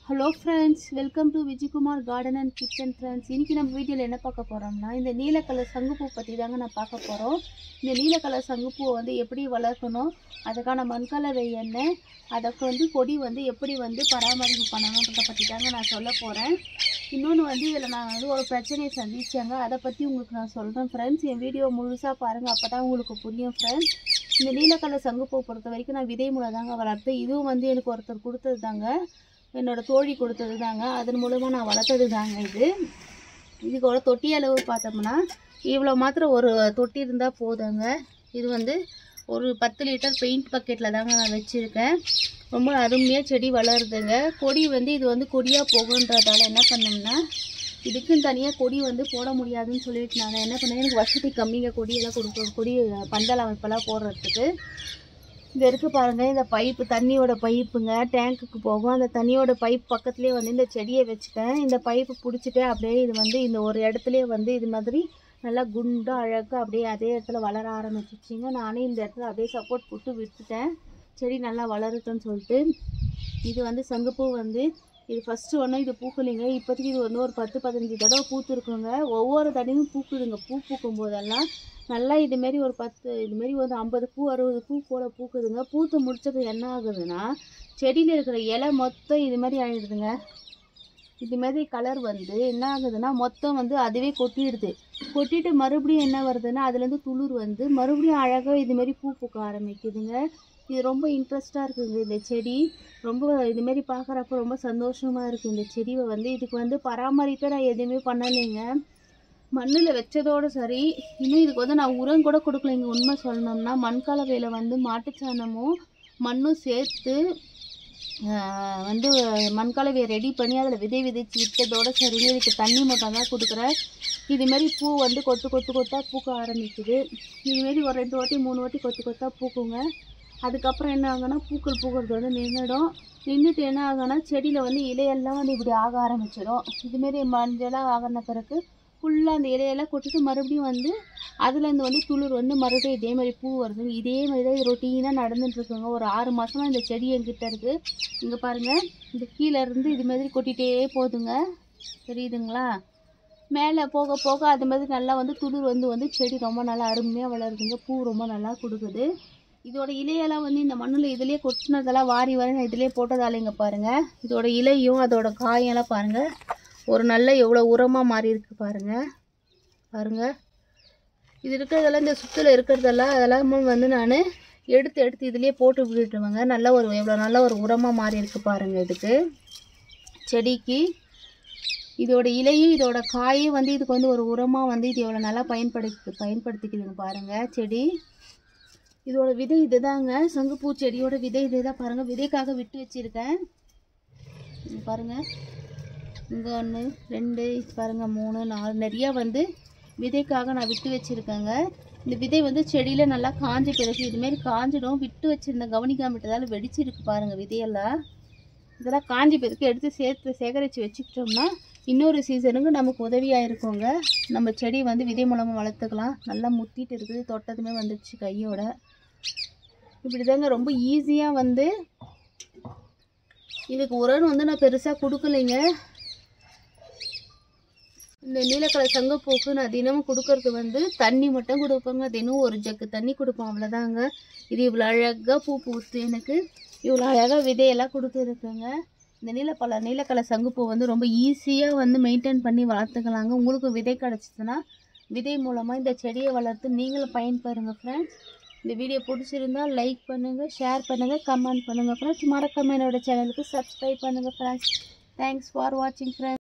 hello friends welcome to Vijayakumar garden and kitchen friends இன்றைக்கி நம்ம வீடியோவில் என்ன பார்க்க போகிறோம்னா இந்த நீல கலர் சங்குப்பூ பற்றி தாங்க நான் பார்க்க போகிறோம் இந்த நீல கலர் சங்குப்பூவை வந்து எப்படி வளர்க்கணும் அதுக்கான மண்கலவை எண்ணெய் அதுக்கு வந்து கொடி வந்து எப்படி வந்து பராமரிப்பு பண்ணணுன்றதை பற்றி தாங்க நான் சொல்ல போகிறேன் இன்னொன்று வந்து இதில் நான் வந்து ஒரு பிரச்சனையை சந்திச்சேங்க அதை பற்றி உங்களுக்கு நான் சொல்கிறேன் ஃப்ரெண்ட்ஸ் என் வீடியோ முழுசாக பாருங்கள் அப்போ தான் உங்களுக்கு புரியும் ஃப்ரெண்ட்ஸ் இந்த நீல கலர் சங்குப்பூ பொறுத்த வரைக்கும் நான் விதை மூலம் தாங்க வளர்த்தேன் இதுவும் வந்து எனக்கு ஒருத்தர் கொடுத்தது தாங்க என்னோட தோழி கொடுத்தது தாங்க அதன் மூலமாக நான் வளர்த்தது தாங்க இது இதுக்கோட தொட்டி அளவு பார்த்தோம்னா இவ்வளோ மாத்திரம் ஒரு தொட்டி இருந்தால் போதுங்க இது வந்து ஒரு பத்து லிட்டர் பெயிண்ட் பக்கெட்டில் தாங்க நான் வச்சுருக்கேன் ரொம்ப அருமையாக செடி வளருதுங்க கொடி வந்து இது வந்து கொடியாக போகுன்றதால என்ன பண்ணோம்னா இதுக்குன்னு தனியாக கொடி வந்து போட முடியாதுன்னு சொல்லிட்டு நான் என்ன பண்ணேன் எனக்கு வசதி கம்மிங்க கொடியெல்லாம் கொடுக்க கொடி பந்தல் அமைப்பெல்லாம் போடுறதுக்கு இந்த இருக்குது பாருங்கள் இந்த பைப்பு தண்ணியோட பைப்புங்க டேங்க்குக்கு போகும் அந்த தண்ணியோட பைப் பக்கத்துலேயே வந்து இந்த செடியை வச்சுட்டேன் இந்த பைப்பு பிடிச்சிட்டு அப்படியே இது வந்து இந்த ஒரு இடத்துலையே வந்து இது மாதிரி நல்லா குண்டாக அழகாக அப்படியே அதே இடத்துல வளர ஆரம்பிச்சிச்சிங்க நானே இந்த இடத்துல அப்படியே சப்போர்ட் போட்டு விட்டுட்டேன் செடி நல்லா வளரட்டும்னு சொல்லிட்டு இது வந்து சங்குப்பூ வந்து இது ஃபஸ்ட்டு ஒன்றும் இது பூக்கலைங்க இப்போதைக்கு இது வந்து ஒரு பத்து பதினஞ்சு தடவை பூத்துருக்குங்க ஒவ்வொரு தடவையும் பூக்குதுங்க பூ பூக்கும் போதெல்லாம் நல்லா இதுமாரி ஒரு பத்து இதுமாரி ஒரு ஐம்பது பூ அறுபது பூ போல பூக்குதுங்க பூத்து முடிச்சது என்ன ஆகுதுன்னா செடியில் இருக்கிற இலை மொத்தம் இது மாதிரி ஆகிடுதுங்க இது மாதிரி கலர் வந்து என்ன ஆகுதுன்னா மொத்தம் வந்து அதுவே கொட்டிடுது கொட்டிட்டு மறுபடியும் என்ன வருதுன்னா அதுலேருந்து துளிர் வந்து மறுபடியும் அழகாக இது மாதிரி பூ பூக்க ஆரம்பிக்குதுங்க இது ரொம்ப இன்ட்ரெஸ்ட்டாக இருக்குங்க இந்த செடி ரொம்ப இதுமாரி பார்க்குறப்ப ரொம்ப சந்தோஷமாக இருக்குது இந்த செடியை வந்து இதுக்கு வந்து பராமரிப்பே நான் எதுவுமே பண்ணலைங்க மண்ணில் வச்சதோடு சரி இன்னும் இதுக்கு வந்து நான் உரம் கூட கொடுக்கலைங்க உண்மை சொல்லணும்னா மண் கலவையில் வந்து மாட்டுச்சாணமும் மண்ணும் சேர்த்து ஆஹ், வந்து மண் கலவையை ரெடி பண்ணி அதில் விதை விதைச்சு விட்டதோடு சரிங்க இதுக்கு தண்ணி மட்டும் தான் கொடுக்குறேன் இதுமாரி பூ வந்து கொத்து கொத்து கொத்தாக பூக்க ஆரம்பிக்குது இதுமாரி ஒரு ரெண்டு வாட்டி மூணு வாட்டி கொத்து கொத்தாக பூக்குங்க அதுக்கப்புறம் என்ன ஆகும்னா பூக்கள் பூக்கிறது வந்து நின்றுடும் நின்றுட்டு என்ன ஆகும்னா செடியில் வந்து இலையெல்லாம் வந்து இப்படி ஆக ஆரம்பிச்சிடும் இதுமாரி மஞ்சளாக ஆகின பிறகு ஃபுல்லாக அந்த இலையெல்லாம் கொட்டிட்டு மறுபடியும் வந்து அதுலேருந்து வந்து துளிர் வந்து மறுபடியும் இதே மாதிரி பூ வருது இதே மாதிரி தான் ரொட்டீனாக நடந்துட்டுருக்குங்க ஒரு ஆறு மாதமா இந்த செடி என்கிட்ட இருக்குது இங்கே பாருங்கள் இந்த கீழே இருந்து இது மாதிரி கொட்டிகிட்டே போகுதுங்க தெரியுதுங்களா மேலே போக போக அது மாதிரி நல்லா வந்து துளிர் வந்து வந்து செடி ரொம்ப நல்லா அருமையாக வளருதுங்க பூ ரொம்ப நல்லா கொடுக்குது இதோட இலையெல்லாம் வந்து இந்த மண்ணில் இதுலேயே கொட்டினதெல்லாம் வாரி வாரி நான் இதிலே போட்டதாலேங்க பாருங்கள் இதோட இலையும் அதோட காயெல்லாம் பாருங்கள் ஒரு நல்ல எவ்வளோ உரமாக மாறி இருக்கு பாருங்கள் பாருங்கள் இது இருக்கிறதெல்லாம் இந்த சுற்றில் இருக்கிறதெல்லாம் அதெல்லாம் வந்து நான் எடுத்து எடுத்து இதுலேயே போட்டு விட்டுட்டுவேங்க நல்ல ஒரு எவ்வளோ நல்ல ஒரு உரமாக மாறி இருக்கு பாருங்கள் இதுக்கு செடிக்கு இதோட இலையும் இதோட காயும் வந்து இதுக்கு வந்து ஒரு உரமாக வந்து இது எவ்வளோ நல்லா பயன்படுத்தி பயன்படுத்திக்குதுங்க பாருங்கள் செடி இதோட விதை இதுதாங்க சங்குப்பூ செடியோட விதை இதுதான் பாருங்கள் விதைக்காக விட்டு வச்சுருக்கேன் இங்க பாருங்கள் இங்கே ஒன்று ரெண்டு பாருங்கள் மூணு நாலு நிறையா வந்து விதைக்காக நான் விட்டு வச்சுருக்கேங்க இந்த விதை வந்து செடியில் நல்லா காஞ்ச பிறகு இதுமாரி காஞ்சிடும் விட்டு வச்சுருந்தேன் கவனிக்காம விட்டதால் வெடிச்சிருக்கு பாருங்கள் விதையெல்லாம் இதெல்லாம் காஞ்சி பிறகு எடுத்து சேர்த்து சேகரித்து வச்சுக்கிட்டோம்னா இன்னொரு சீசனுக்கு நமக்கு உதவியாக இருக்குங்க நம்ம செடி வந்து விதை மூலமாக வளர்த்துக்கலாம் நல்லா முத்திட்டு இருக்குது தொட்டதுமே வந்துடுச்சு கையோட இப்படி தாங்க ரொம்ப ஈஸியாக வந்து இதுக்கு உரம் வந்து நான் பெருசாக கொடுக்கலைங்க இந்த நீலக்கலர் சங்கப்பூக்கு நான் தினமும் கொடுக்கறது வந்து தண்ணி மட்டும் கொடுப்பேங்க தினம் ஒரு ஜக்கு தண்ணி கொடுப்பேன் அவ்வளோதாங்க இது இவ்வளோ அழகாக பூ பூத்து எனக்கு இவ்வளோ அழகாக விதையெல்லாம் கொடுத்துருக்குங்க இந்த நீலப்பழ நீலக்கலர் சங்குப்பூ வந்து ரொம்ப ஈஸியாக வந்து மெயின்டைன் பண்ணி வளர்த்துக்கலாங்க உங்களுக்கு விதை கிடச்சிதுன்னா விதை மூலமாக இந்த செடியை வளர்த்து நீங்களும் பயன்பெறுங்க ஃப்ரெண்ட்ஸ் இந்த வீடியோ பிடிச்சிருந்தா லைக் பண்ணுங்கள் ஷேர் பண்ணுங்கள் கமெண்ட் பண்ணுங்கள் ஃப்ரெண்ட்ஸ் மறக்காம என்னோட சேனலுக்கு சப்ஸ்கிரைப் பண்ணுங்கள் ஃப்ரெண்ட்ஸ் தேங்க்ஸ் ஃபார் வாட்சிங் ஃப்ரெண்ட்ஸ்